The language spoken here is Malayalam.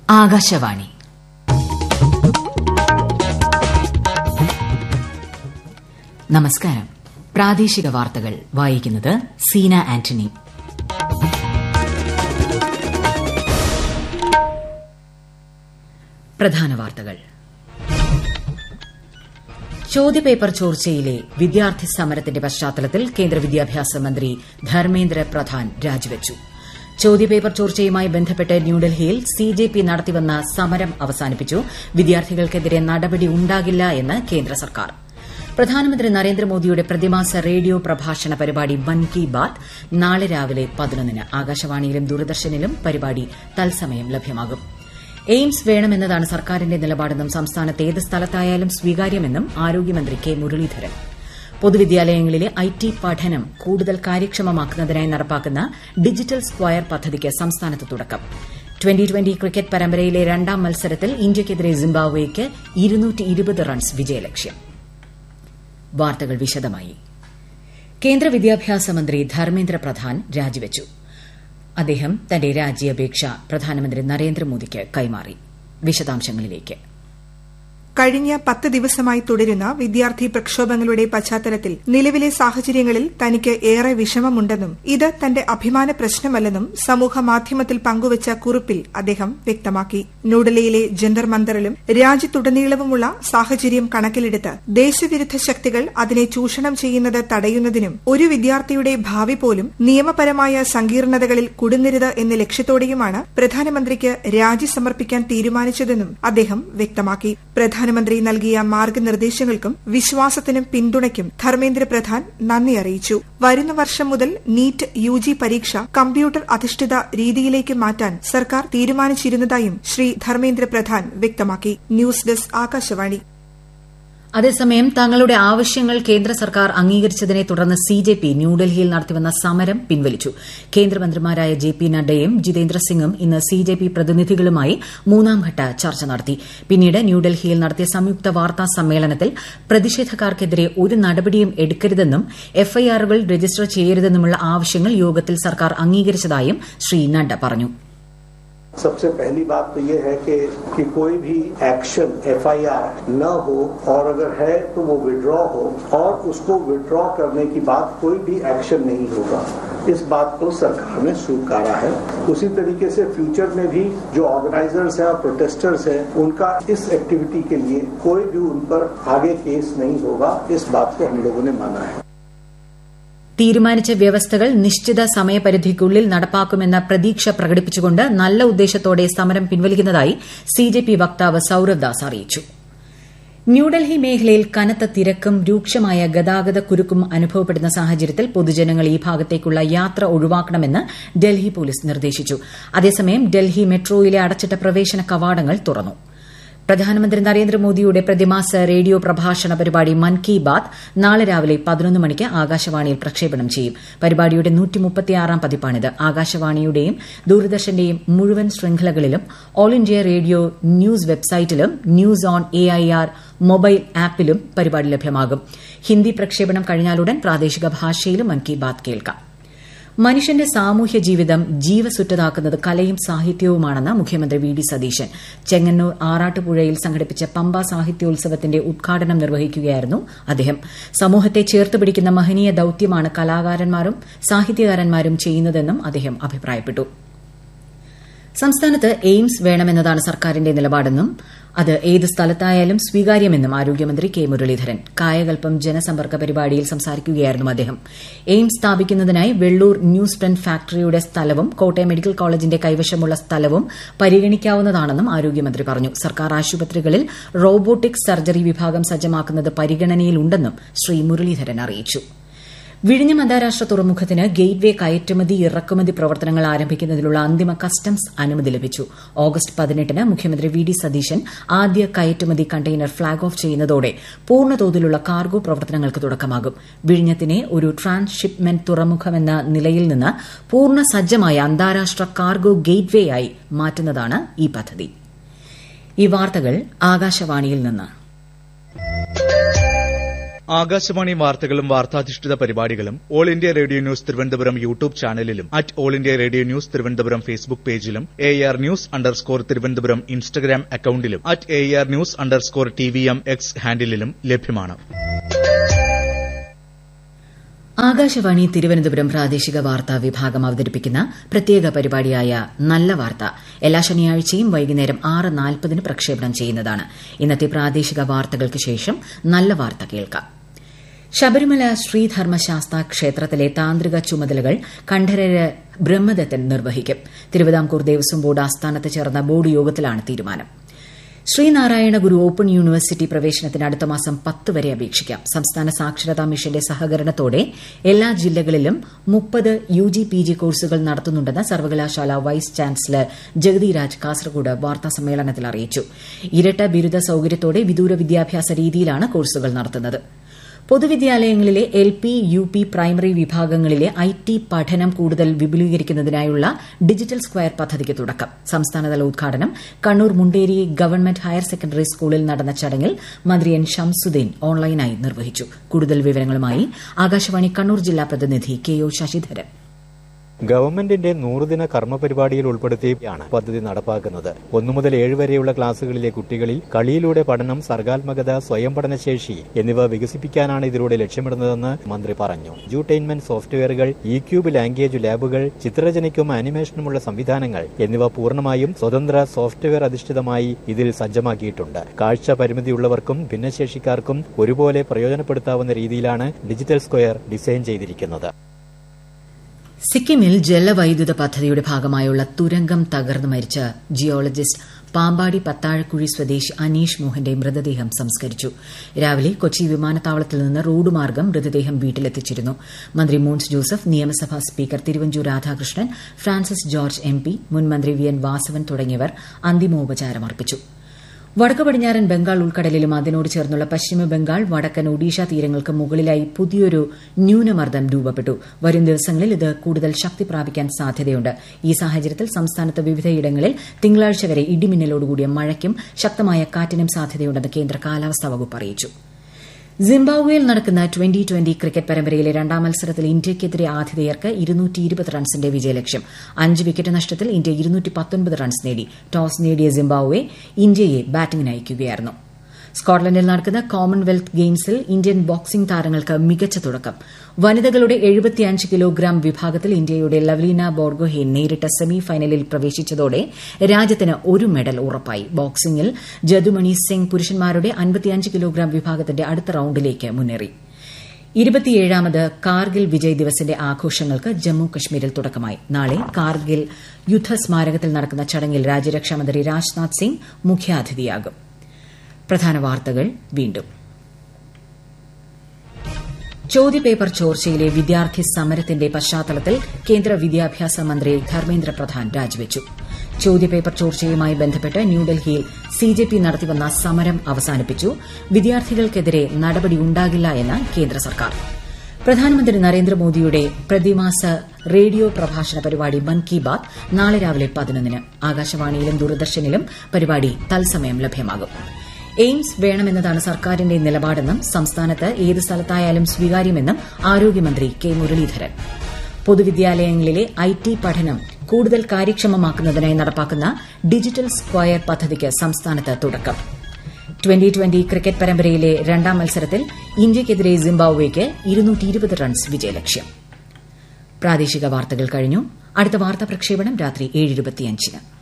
ആകാശവാണി നമസ്കാരം പ്രാദേശിക വാർത്തകൾ വായിക്കുന്നത് സീന ആന്റണി പ്രധാന വാർത്തകൾ ചോദ്യപേപ്പർ ചോർച്ചയിലെ വിദ്യാർത്ഥി സമരത്തിന്റെ പശ്ചാത്തലത്തിൽ കേന്ദ്ര വിദ്യാഭ്യാസ മന്ത്രി ധർമ്മേന്ദ്ര പ്രധാൻ രാജിവച്ചു ചോദ്യപേപ്പർ ചോർച്ചയുമായി ബന്ധപ്പെട്ട് ന്യൂഡൽഹിയിൽ സിജെപി നടത്തിവന്ന സമരം അവസാനിപ്പിച്ചു വിദ്യാർത്ഥികൾക്കെതിരെ നടപടി ഉണ്ടാകില്ല എന്ന് കേന്ദ്ര സർക്കാർ പ്രധാനമന്ത്രി നരേന്ദ്രമോദിയുടെ പ്രതിമാസ റേഡിയോ പ്രഭാഷണ പരിപാടി മൻ കി ബാത് നാളെ രാവിലെ പതിനൊന്നിന് ആകാശവാണിയിലും ദൂരദർശനിലും പരിപാടി തത്സമയം ലഭ്യമാകും എയിംസ് വേണമെന്നതാണ് സർക്കാരിന്റെ നിലപാടെന്നും സംസ്ഥാനത്ത് ഏത് സ്ഥലത്തായാലും സ്വീകാര്യമെന്നും ആരോഗ്യമന്ത്രി കെ മുരളീധരൻ പൊതുവിദ്യാലയങ്ങളിലെ ഐ ടി പഠനം കൂടുതൽ കാര്യക്ഷമമാക്കുന്നതിനായി നടപ്പാക്കുന്ന ഡിജിറ്റൽ സ്ക്വയർ പദ്ധതിക്ക് സംസ്ഥാനത്ത് തുടക്കം ട്വന്റി ട്വന്റി ക്രിക്കറ്റ് പരമ്പരയിലെ രണ്ടാം മത്സരത്തിൽ ഇന്ത്യയ്ക്കെതിരെ സിംബാബ്വേക്ക് റൺസ് വിജയലക്ഷ്യം വാർത്തകൾ വിശദമായി കേന്ദ്ര വിദ്യാഭ്യാസ മന്ത്രി ധർമ്മേന്ദ്ര പ്രധാൻ രാജിവച്ചു അദ്ദേഹം തന്റെ രാജിയപേക്ഷ പ്രധാനമന്ത്രി നരേന്ദ്രമോദിക്ക് കൈമാറി വിശദാംശങ്ങളിലേക്ക് കഴിഞ്ഞ പത്ത് ദിവസമായി തുടരുന്ന വിദ്യാർത്ഥി പ്രക്ഷോഭങ്ങളുടെ പശ്ചാത്തലത്തിൽ നിലവിലെ സാഹചര്യങ്ങളിൽ തനിക്ക് ഏറെ വിഷമമുണ്ടെന്നും ഇത് തന്റെ അഭിമാന പ്രശ്നമല്ലെന്നും സമൂഹ മാധ്യമത്തിൽ പങ്കുവച്ച കുറിപ്പിൽ അദ്ദേഹം വ്യക്തമാക്കി ന്യൂഡൽഹിയിലെ ജന്തർ മന്ദറിലും രാജ്യത്തുടനീളവുമുള്ള സാഹചര്യം കണക്കിലെടുത്ത് ദേശവിരുദ്ധ ശക്തികൾ അതിനെ ചൂഷണം ചെയ്യുന്നത് തടയുന്നതിനും ഒരു വിദ്യാർത്ഥിയുടെ ഭാവി പോലും നിയമപരമായ സങ്കീർണതകളിൽ കുടുങ്ങരുത് എന്ന ലക്ഷ്യത്തോടെയുമാണ് പ്രധാനമന്ത്രിക്ക് രാജി സമർപ്പിക്കാൻ തീരുമാനിച്ചതെന്നും അദ്ദേഹം വ്യക്തമാക്കി പ്രധാനമന്ത്രി നൽകിയ മാർഗനിർദ്ദേശങ്ങൾക്കും വിശ്വാസത്തിനും പിന്തുണയ്ക്കും ധർമ്മേന്ദ്ര പ്രധാൻ നന്ദി അറിയിച്ചു വരുന്ന വർഷം മുതൽ നീറ്റ് യു ജി പരീക്ഷ കമ്പ്യൂട്ടർ അധിഷ്ഠിത രീതിയിലേക്ക് മാറ്റാൻ സർക്കാർ തീരുമാനിച്ചിരുന്നതായും ശ്രീ ധർമ്മേന്ദ്ര പ്രധാൻ വ്യക്തമാക്കി ന്യൂസ് ഡെസ്ക് ആകാശവാണി അതേസമയം തങ്ങളുടെ ആവശ്യങ്ങൾ കേന്ദ്ര സർക്കാർ അംഗീകരിച്ചതിനെ തുടർന്ന് സിജെപി ന്യൂഡൽഹിയിൽ നടത്തിവന്ന സമരം പിൻവലിച്ചു കേന്ദ്രമന്ത്രിമാരായ ജെ പി നഡ്ഡയും ജിതേന്ദ്ര സിംഗും ഇന്ന് സിജെപി പ്രതിനിധികളുമായി മൂന്നാംഘട്ട ചർച്ച നടത്തി പിന്നീട് ന്യൂഡൽഹിയിൽ നടത്തിയ സംയുക്ത വാർത്താ സമ്മേളനത്തിൽ പ്രതിഷേധക്കാർക്കെതിരെ ഒരു നടപടിയും എടുക്കരുതെന്നും എഫ്ഐആറുകൾ രജിസ്റ്റർ ചെയ്യരുതെന്നുമുള്ള ആവശ്യങ്ങൾ യോഗത്തിൽ സർക്കാർ അംഗീകരിച്ചതായും ശ്രീ നഡ്ഡ പറഞ്ഞു सबसे पहली बात तो ये है कि, कि कोई भी एक्शन एफआईआर न हो और अगर है तो वो विड्रॉ हो और उसको विड्रॉ करने की बात कोई भी एक्शन नहीं होगा इस बात को सरकार ने स्वीकारा है उसी तरीके से फ्यूचर में भी जो ऑर्गेनाइजर्स हैं और प्रोटेस्टर्स हैं उनका इस एक्टिविटी के लिए कोई भी उन पर आगे केस नहीं होगा इस बात को हम लोगों ने माना है തീരുമാനിച്ച വ്യവസ്ഥകൾ നിശ്ചിത സമയപരിധിക്കുള്ളിൽ നടപ്പാക്കുമെന്ന പ്രതീക്ഷ പ്രകടിപ്പിച്ചുകൊണ്ട് നല്ല ഉദ്ദേശത്തോടെ സമരം പിൻവലിക്കുന്നതായി സിജെപി വക്താവ് സൌരവ് ദാസ് അറിയിച്ചു ന്യൂഡൽഹി മേഖലയിൽ കനത്ത തിരക്കും രൂക്ഷമായ ഗതാഗത കുരുക്കും അനുഭവപ്പെടുന്ന സാഹചര്യത്തിൽ പൊതുജനങ്ങൾ ഈ ഭാഗത്തേക്കുള്ള യാത്ര ഒഴിവാക്കണമെന്ന് ഡൽഹി പോലീസ് നിർദ്ദേശിച്ചു അതേസമയം ഡൽഹി മെട്രോയിലെ അടച്ചിട്ട പ്രവേശന കവാടങ്ങൾ തുറന്നു പ്രധാനമന്ത്രി നരേന്ദ്രമോദിയുടെ പ്രതിമാസ റേഡിയോ പ്രഭാഷണ പരിപാടി മൻ കി ബാത് നാളെ രാവിലെ പതിനൊന്ന് മണിക്ക് ആകാശവാണിയിൽ പ്രക്ഷേപണം ചെയ്യും പരിപാടിയുടെ നൂറ്റിമുപ്പത്തിയാറാം പതിപ്പാണിത് ആകാശവാണിയുടെയും ദൂരദർശന്റെയും മുഴുവൻ ശൃംഖലകളിലും ഓൾ ഇന്ത്യ റേഡിയോ ന്യൂസ് വെബ്സൈറ്റിലും news on A I R mobile ആപ്പിലും പരിപാടി ലഭ്യമാകും ഹിന്ദി പ്രക്ഷേപണം കഴിഞ്ഞാലുടൻ പ്രാദേശിക ഭാഷയിലും മൻ കി ബാത് കേൾക്കാം മനുഷ്യന്റെ സാമൂഹ്യ ജീവിതം ജീവസുറ്റതാക്കുന്നത് കലയും സാഹിത്യവുമാണെന്ന് മുഖ്യമന്ത്രി വി ഡി സതീശൻ ചെങ്ങന്നൂർ ആറാട്ടുപുഴയിൽ സംഘടിപ്പിച്ച പമ്പ സാഹിത്യോത്സവത്തിന്റെ ഉദ്ഘാടനം നിർവഹിക്കുകയായിരുന്നു അദ്ദേഹം സമൂഹത്തെ ചേർത്ത് പിടിക്കുന്ന മഹനീയ ദൌത്യമാണ് കലാകാരന്മാരും സാഹിത്യകാരന്മാരും ചെയ്യുന്നതെന്നും അദ്ദേഹം അഭിപ്രായപ്പെട്ടു സംസ്ഥാനത്ത് എയിംസ് വേണമെന്നതാണ് സർക്കാരിന്റെ നിലപാടെന്നും അത് ഏത് സ്ഥലത്തായാലും സ്വീകാര്യമെന്നും ആരോഗ്യമന്ത്രി കെ മുരളീധരൻ കായകൽപ്പം ജനസമ്പർക്ക പരിപാടിയിൽ സംസാരിക്കുകയായിരുന്നു അദ്ദേഹം എയിംസ് സ്ഥാപിക്കുന്നതിനായി വെള്ളൂർ ന്യൂസ് പ്രിന്റ് ഫാക്ടറിയുടെ സ്ഥലവും കോട്ടയം മെഡിക്കൽ കോളേജിന്റെ കൈവശമുള്ള സ്ഥലവും പരിഗണിക്കാവുന്നതാണെന്നും ആരോഗ്യമന്ത്രി പറഞ്ഞു സർക്കാർ ആശുപത്രികളിൽ റോബോട്ടിക് സർജറി വിഭാഗം സജ്ജമാക്കുന്നത് പരിഗണനയിലുണ്ടെന്നും ശ്രീ മുരളീധരൻ അറിയിച്ചു വിഴിഞ്ഞം അന്താരാഷ്ട്ര തുറമുഖത്തിന് ഗേറ്റ്വേ കയറ്റുമതി ഇറക്കുമതി പ്രവർത്തനങ്ങൾ ആരംഭിക്കുന്നതിനുള്ള അന്തിമ കസ്റ്റംസ് അനുമതി ലഭിച്ചു ഓഗസ്റ്റ് പതിനെട്ടിന് മുഖ്യമന്ത്രി വി ഡി സതീശൻ ആദ്യ കയറ്റുമതി കണ്ടെയ്നർ ഫ്ളാഗ് ഓഫ് ചെയ്യുന്നതോടെ പൂർണ്ണതോതിലുള്ള കാർഗോ പ്രവർത്തനങ്ങൾക്ക് തുടക്കമാകും വിഴിഞ്ഞത്തിനെ ഒരു ട്രാൻസ്ഷിപ്മെന്റ് തുറമുഖമെന്ന നിലയിൽ നിന്ന് പൂർണ്ണ സജ്ജമായ അന്താരാഷ്ട്ര കാർഗോ ഗേറ്റ്വേ ആയി മാറ്റുന്നതാണ് ഈ പദ്ധതി ഈ വാർത്തകൾ ആകാശവാണിയിൽ നിന്ന് ആകാശവാണി വാർത്തകളും വാർത്താധിഷ്ഠിത പരിപാടികളും all India radio news Thiruvananthapuram YouTube ചാനലിലും at all India radio news Thiruvananthapuram Facebook പേജിലും A R news underscore Thiruvananthapuram Instagram അക്കൌണ്ടിലും at A R news underscore T V M X ഹാൻഡിലും ലഭ്യമാണ് ആകാശവാണി തിരുവനന്തപുരം പ്രാദേശിക വാർത്താ വിഭാഗം അവതരിപ്പിക്കുന്ന പ്രത്യേക പരിപാടിയായ നല്ല വാർത്ത എല്ലാ ശനിയാഴ്ചയും വൈകുന്നേരം ആറ് നാൽപ്പതിന് പ്രക്ഷേപണം ചെയ്യുന്നതാണ് ഇന്നത്തെ പ്രാദേശിക വാർത്തകൾക്ക് ശേഷം നല്ല വാർത്ത കേൾക്കാം ശബരിമല ശ്രീധർമ്മശാസ്ത ക്ഷേത്രത്തിലെ താന്ത്രിക ചുമതലകൾ കണ്ഠരര് ബ്രഹ്മദത്തൻ നിർവഹിക്കും തിരുവിതാംകൂർ ദേവസ്വം ബോർഡ് ആസ്ഥാനത്ത് ചേർന്ന ബോർഡ് യോഗത്തിലാണ് തീരുമാനം ശ്രീനാരായണ ഗുരു ഓപ്പൺ യൂണിവേഴ്സിറ്റി പ്രവേശനത്തിന് അടുത്ത മാസം പത്ത് വരെ അപേക്ഷിക്കാം സംസ്ഥാന സാക്ഷരതാ മിഷന്റെ സഹകരണത്തോടെ എല്ലാ ജില്ലകളിലും മുപ്പത് യു ജി പി ജി കോഴ്സുകൾ നടത്തുന്നുണ്ടെന്ന് സർവകലാശാല വൈസ് ചാൻസലർ ജഗതിരാജ് കാസർഗോഡ് വാർത്താസമ്മേളനത്തിൽ അറിയിച്ചു ഇരട്ട ബിരുദ സൌകര്യത്തോടെ വിദൂര വിദ്യാഭ്യാസ രീതിയിലാണ് കോഴ്സുകൾ നടത്തുന്നത് പൊതുവിദ്യാലയങ്ങളിലെ L P U P primary വിഭാഗങ്ങളിലെ ഐ ടി പഠനം കൂടുതൽ വിപുലീകരിക്കുന്നതിനായുള്ള ഡിജിറ്റൽ സ്ക്വയർ പദ്ധതിക്ക് തുടക്കം സംസ്ഥാനതല ഉദ്ഘാടനം Kannur Munderi government higher secondary സ്കൂളിൽ നടന്ന ചടങ്ങിൽ മന്ത്രി എൻ ഷംസുദ്ദീൻ ഓൺലൈനായി നിർവഹിച്ചു കൂടുതൽ വിവരങ്ങളുമായി ആകാശവാണി കണ്ണൂർ ജില്ലാ പ്രതിനിധി കെ ഒ ശശിധരൻ ഗവൺമെന്റിന്റെ നൂറുദിന കർമ്മ പരിപാടിയിൽ ഉൾപ്പെടുത്തിയാണ് പദ്ധതി നടപ്പാക്കുന്നത് ഒന്നു മുതൽ ഏഴ് വരെയുള്ള ക്ലാസുകളിലെ കുട്ടികളിൽ കളിയിലൂടെ പഠനം സർഗാത്മകത സ്വയം പഠനശേഷി എന്നിവ വികസിപ്പിക്കാനാണ് ഇതിലൂടെ ലക്ഷ്യമിടുന്നതെന്ന് മന്ത്രി പറഞ്ഞു ജൂട്ടൈൻമെന്റ് സോഫ്റ്റ്വെയറുകൾ ഇ ക്യൂബ് ലാംഗ്വേജ് ലാബുകൾ ചിത്രരചനയ്ക്കും ആനിമേഷനുമുള്ള സംവിധാനങ്ങൾ എന്നിവ പൂർണ്ണമായും സ്വതന്ത്ര സോഫ്റ്റ്വെയർ അധിഷ്ഠിതമായി ഇതിൽ സജ്ജമാക്കിയിട്ടുണ്ട് കാഴ്ച പരിമിതിയുള്ളവർക്കും ഭിന്നശേഷിക്കാർക്കും ഒരുപോലെ പ്രയോജനപ്പെടുത്താവുന്ന രീതിയിലാണ് ഡിജിറ്റൽ സ്ക്വയർ ഡിസൈൻ ചെയ്തിരിക്കുന്നത് സിക്കിമിൽ ജലവൈദ്യുത പദ്ധതിയുടെ ഭാഗമായുള്ള തുരങ്കം തകർന്നു മരിച്ച ജിയോളജിസ്റ്റ് പാമ്പാടി പത്താഴക്കുഴി സ്വദേശി അനീഷ് മോഹന്റെ മൃതദേഹം സംസ്കരിച്ചു രാവിലെ കൊച്ചി വിമാനത്താവളത്തിൽ നിന്ന് റോഡ് മാർഗം മൃതദേഹം വീട്ടിലെത്തിച്ചിരുന്നു മന്ത്രി മോൻസ് ജോസഫ് നിയമസഭാ speaker Thiruvanchoor Radhakrishnan Francis George M P മുൻ മന്ത്രി വി എൻ വാസവൻ തുടങ്ങിയവർ അന്തിമോപചാരം അർപ്പിച്ചു വടക്കു പടിഞ്ഞാറൻ ബംഗാൾ ഉൾക്കടലിലും അതിനോട് ചേർന്നുള്ള പശ്ചിമ ബംഗാൾ വടക്കൻ ഒഡീഷ തീരങ്ങൾക്ക് മുകളിലായി പുതിയൊരു ന്യൂനമർദ്ദം രൂപപ്പെട്ടു വരും ദിവസങ്ങളിൽ ഇത് കൂടുതൽ ശക്തി പ്രാപിക്കാൻ സാധ്യതയുണ്ട് ഈ സാഹചര്യത്തിൽ സംസ്ഥാനത്ത് വിവിധയിടങ്ങളിൽ തിങ്കളാഴ്ച വരെ ഇടിമിന്നലോടുകൂടിയ മഴയ്ക്കും ശക്തമായ കാറ്റിനും സാധ്യതയുണ്ടെന്ന് കേന്ദ്ര കാലാവസ്ഥാ വകുപ്പ് അറിയിച്ചു സിംബാബ്വേയിൽ നടക്കുന്ന ട്വന്റി ട്വന്റി ക്രിക്കറ്റ് പരമ്പരയിലെ രണ്ടാം മത്സരത്തിൽ ഇന്ത്യയ്ക്കെതിരെ ആതിഥേയർക്ക് റൺസിന്റെ വിജയലക്ഷ്യം അഞ്ച് വിക്കറ്റ് നഷ്ടത്തിൽ ഇന്ത്യ റൺസ് നേടി ടോസ് നേടിയ സിംബാബ്വെ ഇന്ത്യയെ ബാറ്റിംഗിന് അയക്കുകയായിരുന്നു സ്കോട്ട്ലൻഡിൽ നടക്കുന്ന കോമൺവെൽത്ത് ഗെയിംസിൽ ഇന്ത്യൻ ബോക്സിംഗ് താരങ്ങൾക്ക് മികച്ച തുടക്കം വനിതകളുടെ കിലോഗ്രാം വിഭാഗത്തിൽ ഇന്ത്യയുടെ ലവ്ലീന ബോർഗോഹെയ്ൻ നേരിട്ട സെമി ഫൈനലിൽ പ്രവേശിച്ചതോടെ രാജ്യത്തിന് ഒരു മെഡൽ ഉറപ്പായി ബോക്സിംഗിൽ ജദുമണി സിംഗ് പുരുഷന്മാരുടെ കിലോഗ്രാം വിഭാഗത്തിന്റെ അടുത്ത റൌണ്ടിലേക്ക് മുന്നേറി ഇരുപത്തിയേഴാമത് കാർഗിൽ വിജയ് ദിവസിന്റെ ആഘോഷങ്ങൾക്ക് ജമ്മു കശ്മീരിൽ തുടക്കമായി നാളെ കാർഗിൽ യുദ്ധസ്മാരകത്തിൽ നടക്കുന്ന ചടങ്ങിൽ രാജ്യരക്ഷാമന്ത്രി രാജ്നാഥ് സിംഗ് മുഖ്യാതിഥിയാകും പ്രധാന വാർത്തകൾ വീണ്ടും ചോദ്യപേപ്പർ ചോർച്ചയിലെ വിദ്യാർത്ഥി സമരത്തിന്റെ പശ്ചാത്തലത്തിൽ കേന്ദ്ര വിദ്യാഭ്യാസ മന്ത്രി ധർമ്മേന്ദ്ര പ്രധാൻ രാജിവച്ചു ചോദ്യപേപ്പർ ചോർച്ചയുമായി ബന്ധപ്പെട്ട് ന്യൂഡൽഹിയിൽ സിജെപി നടത്തിവന്ന സമരം അവസാനിപ്പിച്ചു വിദ്യാർത്ഥികൾക്കെതിരെ നടപടിയുണ്ടാകില്ല എന്ന് കേന്ദ്ര സർക്കാർ പ്രധാനമന്ത്രി നരേന്ദ്രമോദിയുടെ പ്രതിമാസ റേഡിയോ പ്രഭാഷണ പരിപാടി മൻ കി ബാത് നാളെ രാവിലെ പതിനൊന്നിന് ആകാശവാണിയിലും ദൂരദർശനിലും പരിപാടി തത്സമയം ലഭ്യമാകും എയിംസ് വേണമെന്നതാണ് സർക്കാരിന്റെ നിലപാടെന്നും സംസ്ഥാനത്ത് ഏത് സ്ഥലത്തായാലും സ്വീകാര്യമെന്നും ആരോഗ്യമന്ത്രി കെ മുരളീധരൻ പൊതുവിദ്യാലയങ്ങളിലെ ഐ ടി പഠനം കൂടുതൽ കാര്യക്ഷമമാക്കുന്നതിനായി നടപ്പാക്കുന്ന ഡിജിറ്റൽ സ്ക്വയർ പദ്ധതിക്ക് സംസ്ഥാനത്ത് തുടക്കം ട്വന്റി ട്വന്റി ക്രിക്കറ്റ് പരമ്പരയിലെ രണ്ടാം മത്സരത്തിൽ ഇന്ത്യയ്ക്കെതിരെ സിംബാബ്വേക്ക് റൺസ് വിജയലക്ഷ്യം പ്രാദേശിക വാർത്തകൾ കഴിഞ്ഞു അടുത്ത വാർത്താ പ്രക്ഷേപണം രാത്രി ഏഴ്